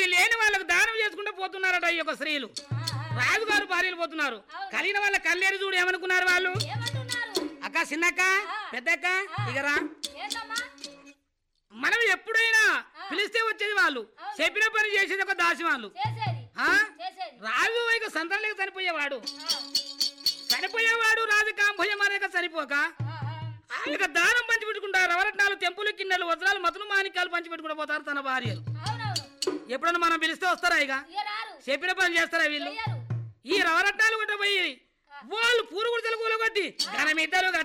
లేని వాళ్ళకు దానం చేసుకుంటూ పోతున్నారట ఈ యొక్క స్త్రీలు రాజుగారు భార్యలు పోతున్నారు కలిగిన వాళ్ళ కల్లేరు చూడు ఏమనుకున్నారు వాళ్ళు ఏమంటున్నారు అక్క చిన్నక్క పెద్దక్క ఇగరా ఏంటమ్మా మనం ఎప్పుడైనా పిలిస్తే వచ్చేది వాళ్ళు చెప్పిన పని చేసేది ఒక దాసి వాళ్ళు చేసేది ఆ? చేసేది రాజు ఇక సంతానం లేక చనిపోయేవాడు ఆ, చనిపోయేవాడు రాజు కాంభయం అనేక చనిపోక ఆ, ఆ. ఆ ఇక దానం పంచి పెట్టుకుంటారు రవరత్నాలు తెంపులు కిన్నెలు వజ్రాలు మతులు మాణిక్యాలు పంచి పెట్టుకుంటూ పోతారు తన భార్యలు అవునవును ఎప్పుడన్నా మనం పిలిస్తే వస్తారా ఇక ఇక రారు చెప్పిన పని చేస్తారా వీళ్ళు చెయ్యరు ఈ రవరత్నాలు కూడా పోయి వాళ్ళు పూరు గుడితలు కూలగొట్టి ఘనమిద్దరు